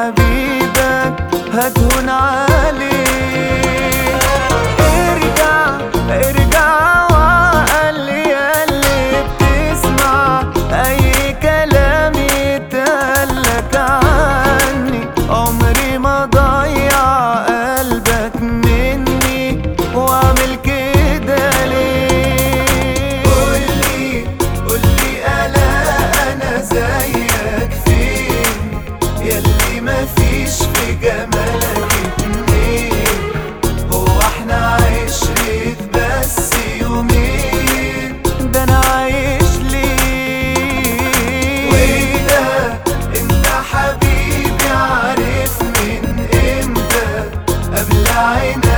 حبيبك هتهون عليك ارجع ارجع وعقل ياللي بتسمع اي كلام يتقالك عني عمري ما ضيع قلبك مني واعمل كده ليه قولي قولي الا انا زيك فين ياللي مفيش في جمالك اتنين هو احنا عشرة بس يومين ده انا عايش ليه وانت انت حبيبي عارف من امتى قبل عيني